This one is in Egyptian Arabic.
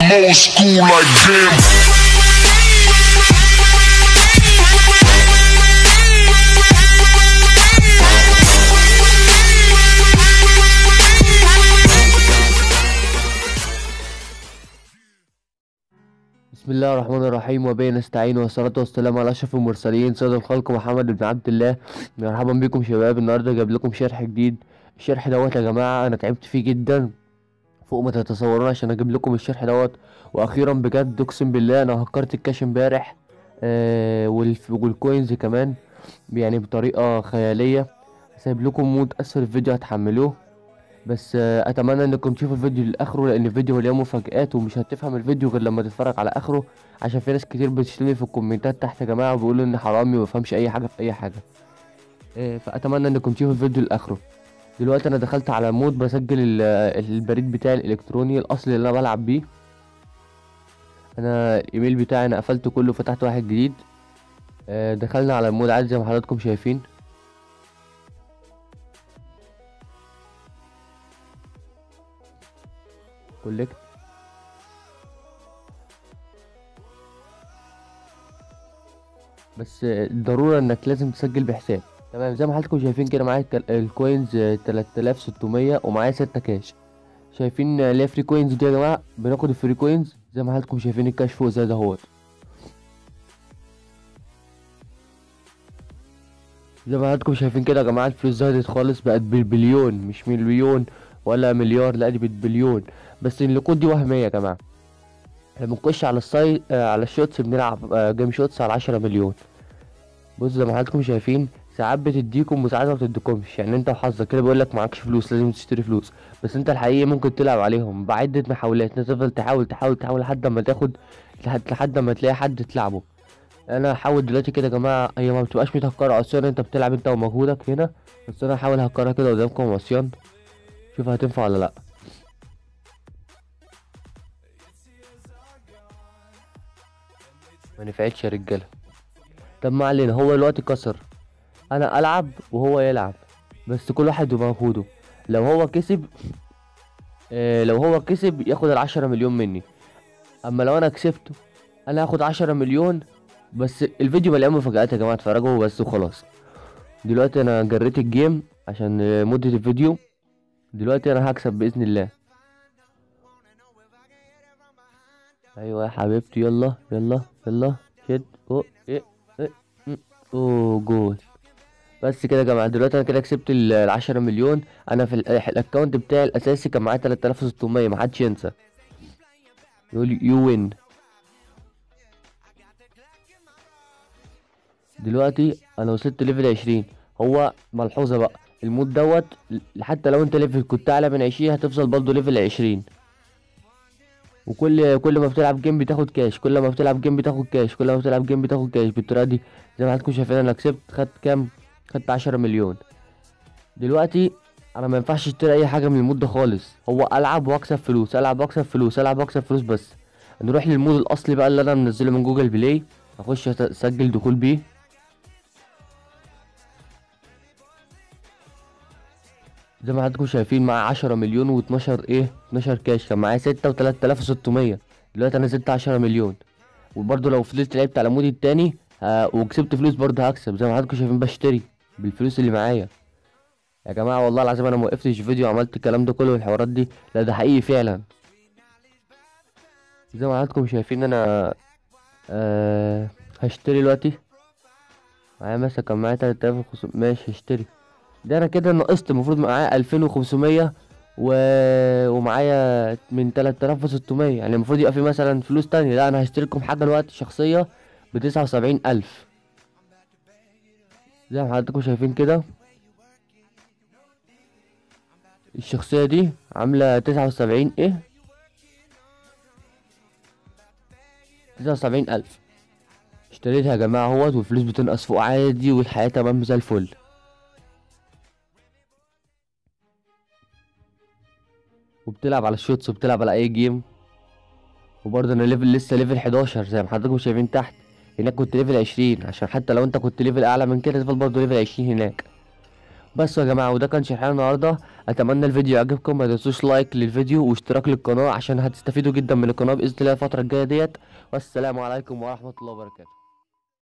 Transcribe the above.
old school like damn. بسم الله الرحمن الرحيم وبه نستعين والصلاة والسلام على أشرف المرسلين سيد الخلق محمد بن عبد الله مرحبا بكم شباب النهاردة جايب لكم شرح جديد الشرح دوت يا جماعة أنا تعبت فيه جدا فوق ما تتصورون عشان أجيب لكم الشرح دوت وأخيرا بجد أقسم بالله أنا هكرت الكاش امبارح آه والف- والكوينز كمان يعني بطريقة خيالية سايب لكم مود أسفل الفيديو هتحملوه بس آه، اتمنى انكم تشوفوا الفيديو لاخره لان الفيديو مليان مفاجآت ومش هتفهم الفيديو غير لما تتفرج على اخره عشان في ناس كتير بتشتمني في الكومنتات تحت يا جماعه وبيقولوا ان حرامي ومفهمش اي حاجه في اي حاجه آه، فاتمنى انكم تشوفوا الفيديو لاخره دلوقتي انا دخلت على مود بسجل ال- البريد بتاعي الالكتروني الاصلي اللي انا بلعب بيه انا الايميل بتاعي انا قفلته كله فتحت واحد جديد آه، دخلنا على المود عادي زي ما حضراتكم شايفين كولكت بس ضرورة انك لازم تسجل بحساب تمام زي ما حضراتكم شايفين كده معايا الك- الكوينز تلات آلاف ستمية ومعايا ستة كاش شايفين اللي هي فري كوينز دي يا جماعة بناخد الفري كوينز زي ما حضراتكم شايفين الكاش فوق زي دهوت زي ما حضراتكم شايفين كده يا جماعة الفلوس زادت خالص بقت بالبليون مش مليون ولا مليار لا دي بالبليون بس النقود دي وهمية يا جماعة لما نخش على الساي آه على الشوتس بنلعب آه جيم شوتس على عشرة مليون بص زي ما حضراتكم شايفين ساعات بتديكم وساعات ما بتديكمش يعني انت وحظك كده بيقول لك معكش فلوس لازم تشتري فلوس بس انت الحقيقي ممكن تلعب عليهم بعدة محاولات انت تفضل تحاول تحاول تحاول لحد ما تاخد لحد لحد ما تلاقي حد تلعبه انا هحاول دلوقتي كده يا جماعه هي ما بتبقاش متهكره عصيان انت بتلعب انت ومجهودك هنا بس انا هحاول اهكرها كده قدامكم عصيان شوف هتنفع ولا لا ما نفعتش يا رجاله طب ما علينا هو دلوقتي كسر انا العب وهو يلعب بس كل واحد بمجهوده لو هو كسب آه لو هو كسب ياخد العشرة مليون مني اما لو انا كسبته انا هاخد عشرة مليون بس الفيديو مليان مفاجآت يا جماعه اتفرجوا بس وخلاص دلوقتي انا جريت الجيم عشان آه، مدة الفيديو دلوقتي انا هكسب باذن الله ايوه يا حبيبتي يلا يلا يلا شد اوه ايه ايه م. اوه جول بس كده يا جماعه دلوقتي انا كده كسبت ال- العشرة مليون انا في ال- الاكونت بتاعي الاساسي كان معايا 3600 محدش ينسى يقول يو وين دلوقتي انا وصلت ليفل 20 هو ملحوظه بقى المود دوت ل- حتى لو انت ليفل كنت اعلى من 20 هتفضل برضه ليفل 20 وكل كل ما بتلعب جيم بتاخد كاش كل ما بتلعب جيم بتاخد كاش كل ما بتلعب جيم بتاخد كاش بالطريقه دي زي ما حضراتكم شايفين انا كسبت خدت كام خدت 10 مليون دلوقتي انا ما ينفعش اشتري اي حاجه من المود ده خالص هو العب واكسب فلوس العب واكسب فلوس العب واكسب فلوس بس نروح للمود الاصلي بقى اللي انا منزله من جوجل بلاي اخش أت- اسجل دخول بيه زي ما حضراتكم شايفين معايا 10 مليون و12 ايه 12 كاش كان معايا 6 و3600 دلوقتي انا زدت 10 مليون وبرضه لو فضلت لعبت على مودي التاني ها وكسبت فلوس برضه هكسب زي ما حضراتكم شايفين بشتري بالفلوس اللي معايا يا جماعه والله العظيم انا موقفتش فيديو عملت الكلام ده كله والحوارات دي لا ده حقيقي فعلا زي ما حضراتكم شايفين انا آه هشتري دلوقتي معايا مثلا كان معايا 3500 ماشي هشتري ده انا كده نقصت المفروض معايا 2500 و... ومعايا من 3600 يعني المفروض يبقى في مثلا فلوس تانية لا انا هشتري لكم حاجه دلوقتي شخصيه ب 79000 زي ما حضراتكم شايفين كده الشخصيه دي عامله 79 ايه 79000 اشتريتها يا جماعه اهوت والفلوس بتنقص فوق عادي والحياه تمام زي الفل وبتلعب على الشوتس وبتلعب على اي جيم وبرضه انا ليفل لسه ليفل 11 زي ما حضراتكم شايفين تحت هناك كنت ليفل 20 عشان حتى لو انت كنت ليفل اعلى من كده تفضل برضه ليفل 20 هناك بس يا جماعه وده كان شرحنا النهارده اتمنى الفيديو يعجبكم ما تنسوش لايك للفيديو واشتراك للقناه عشان هتستفيدوا جدا من القناه باذن الله الفتره الجايه ديت والسلام عليكم ورحمه الله وبركاته